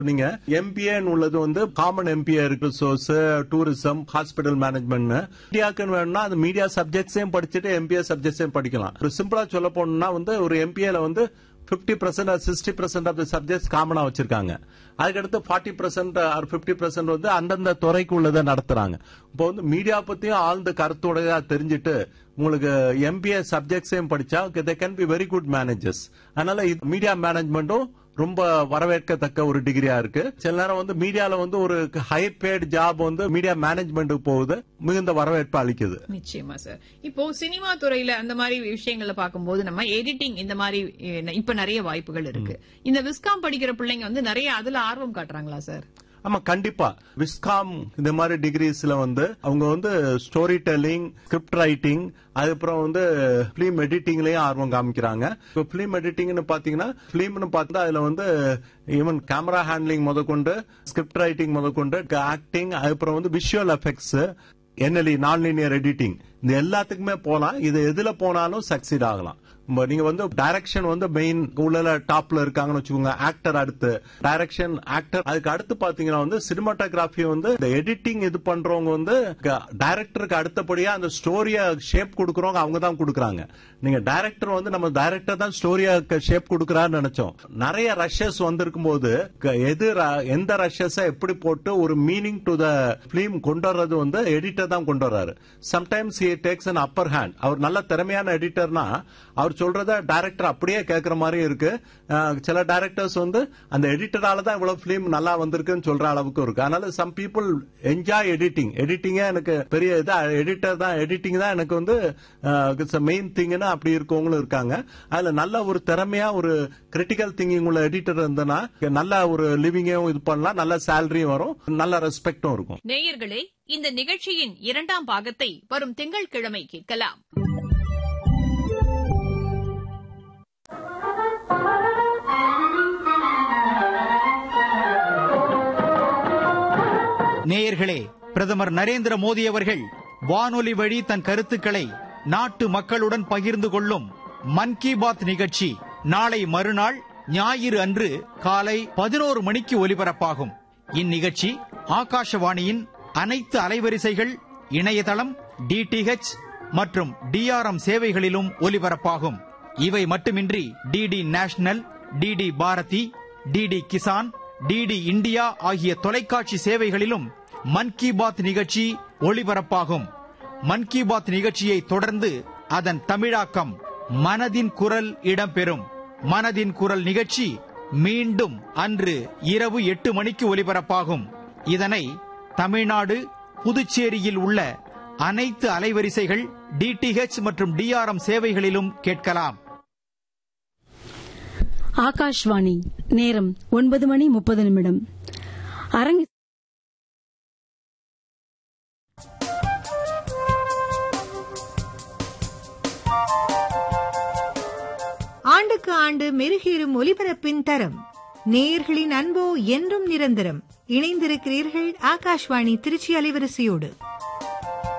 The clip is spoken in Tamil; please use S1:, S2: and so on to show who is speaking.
S1: நீங்க எம்பிஏ உள்ளது வந்து காமன் எம்பிஏ இருக்கு சோர்ஸ் டூரிசம் ஹாஸ்பிட்டல் மேனேஜ்மெண்ட் மீடியாக்குன்னு வேணும்னா அந்த மீடியா சப்ஜெக்ட்ஸையும் படிச்சுட்டு எம்பிஏ சப்ஜெக்ட்ஸையும் படிக்கலாம் ஒரு சிம்பிளா சொல்ல போனோம்னா வந்து ஒரு எம்பிஏல வந்து fifty percent sixty percent of the subjects காமனா வச்சிருக்காங்க அதுக்கடுத்து forty percent or fifty percent வந்து அந்தந்த துறைக்கு உள்ளதை நடத்துறாங்க இப்போ வந்து மீடியா பத்தியும் ஆழ்ந்த கருத்துடையா தெரிஞ்சுட்டு உங்களுக்கு எம்பிஏ சப்ஜெக்ட்ஸையும் படிச்சா they can be very good managers அதனால மீடியா மேனேஜ்மெண்ட்டும் ரொம்ப வரவேற்கத்தக்க ஒரு டிகிரியா இருக்கு சில நேரம் வந்து மீடியால வந்து ஒரு ஹை பேட் ஜாப் வந்து மீடியா மேனேஜ்மெண்ட்டுக்கு போகுது மிகுந்த வரவேற்பு அளிக்குது
S2: நிச்சயமா சார் இப்போ சினிமா துறையில அந்த மாதிரி விஷயங்களை பார்க்கும்போது நம்ம எடிட்டிங் இந்த மாதிரி அஹ், இப்ப நிறைய வாய்ப்புகள் இருக்கு இந்த விஸ்காம் படிக்கிற பிள்ளைங்க வந்து நிறைய அதுல ஆர்வம் காட்டுறாங்களா சார்
S1: ஆமா கண்டிப்பா விஸ்காம் இந்த மாதிரி டிகிரிஸ்ல வந்து அவங்க வந்து ஸ்டோரி டெல்லிங் ஸ்கிரிப்ட் ரைட்டிங் அதுக்கப்புறம் வந்து பிலிம் எடிட்டிங்லயும் ஆர்வம் காமிக்கிறாங்க இப்போ பிலிம் எடிட்டிங்னு பாத்தீங்கன்னா பிலிம்னு பார்த்தா அதுல வந்து ஈவன் கேமரா ஹேண்ட்லிங் முதற்கொண்டு ஸ்கிரிப்ட் ரைட்டிங் முதற்கொண்டு ஆக்டிங் அதுக்கப்புறம் வந்து விஷுவல் எஃபெக்ட்ஸ் என்எல்இ நான் லீனியர் எடிட்டிங் இந்த எல்லாத்துக்குமே போலாம் இது எதுல போனாலும் சக்சீட் ஆகலாம் இப்ப நீங்க வந்து டைரக்ஷன் வந்து மெயின் உள்ள டாப்ல இருக்காங்கன்னு வச்சுக்கோங்க ஆக்டர் அடுத்து டைரக்ஷன் ஆக்டர் அதுக்கு அடுத்து பாத்தீங்கன்னா வந்து சினிமாட்டோகிராஃபி வந்து இந்த எடிட்டிங் இது பண்றவங்க வந்து டைரக்டருக்கு அடுத்தபடியா அந்த ஸ்டோரிய ஷேப் கொடுக்கறவங்க அவங்க தான் கொடுக்கறாங்க நீங்க டைரக்டர் வந்து நம்ம டைரக்டர் தான் ஸ்டோரிய ஷேப் கொடுக்கறாருன்னு நினைச்சோம் நிறைய ரஷஸ் வந்திருக்கும் போது க- எது ர- எந்த ரஷஸ எப்படி போட்டு ஒரு மீனிங் டு த பிலிம் கொண்டு வர்றது வந்து எடிட்டர் தான் கொண்டு வர்றாரு sometimes he takes an upper hand அவர் நல்ல திறமையான எடிட்டர்னா அவர் சொல்றத டைரக்டர் அப்படியே கேட்கற மாதிரி இருக்கு அஹ், சில டைரக்டர்ஸ் வந்து அந்த எடிட்டரால தான் இவ்வளவு பிலிம் நல்லா வந்திருக்குன்னு சொல்ற அளவுக்கு இருக்கு அதனால சம் பீப்புள் என்ஜாய் எடிட்டிங் எடிட்டிங்கே எனக்கு பெரிய இது எடிட்டர் தான் எடிட்டிங் தான் எனக்கு வந்து மெயின் திங்னு அப்படி இருக்கவங்களும் இருக்காங்க அதுல நல்ல ஒரு திறமையா ஒரு கிரிட்டிக்கல் திங்கிங் உள்ள எடிட்டர் இருந்தனா நல்ல ஒரு லிவிங்கும் இது பண்ணலாம் நல்ல சேலரியும் வரும் நல்ல ரெஸ்பெக்டும் இருக்கும்
S2: நேயர்களே இந்த நிகழ்ச்சியின் இரண்டாம் பாகத்தை வரும் திங்கட்கிழமை கேட்கலாம்
S3: நேயர்களே பிரதமர் நரேந்திர மோடி அவர்கள் வானொலி வழி தன் கருத்துக்களை நாட்டு மக்களுடன் பகிர்ந்து கொள்ளும் மன் கி பாத் நிகழ்ச்சி நாளை மறுநாள் ஞாயிறு அன்று காலை பதினோரு மணிக்கு ஒலிபரப்பாகும் இந்நிகழ்ச்சி ஆகாஷவாணியின் அனைத்து அலைவரிசைகள் இணையதளம் டிடிஹெச் மற்றும் டிஆர்எம் சேவைகளிலும் ஒலிபரப்பாகும் இவை மட்டுமின்றி DD national DD Bharati DD Kisan DD India ஆகிய தொலைக்காட்சி சேவைகளிலும் மன் கி பாத் நிகழ்ச்சி ஒளிபரப்பாகும் மன் கி பாத் நிகழ்ச்சியை தொடர்ந்து அதன் தமிழாக்கம் மனதின் குரல் இடம்பெறும் மனதின் குரல் நிகழ்ச்சி மீண்டும் அன்று இரவு எட்டு மணிக்கு ஒலிபரப்பாகும் இதனை தமிழ்நாடு புதுச்சேரியில் உள்ள அனைத்து அலைவரிசைகள் டிடிஹெச் மற்றும் டிஆர்எம் சேவைகளிலும் கேட்கலாம்
S4: ஆகாஷ்வாணி நேரம் ஒன்பது மணி முப்பது நிமிடம் அரங்கு
S5: ஆண்டுக்கு ஆண்டு மெருகேறும் ஒலிபரப்பின் தரம் நேயர்களின் அன்போ என்றும் நிரந்தரம் இணைந்திருக்கிறீர்கள் ஆகாஷ்வாணி திருச்சி அலைவரிசையோடு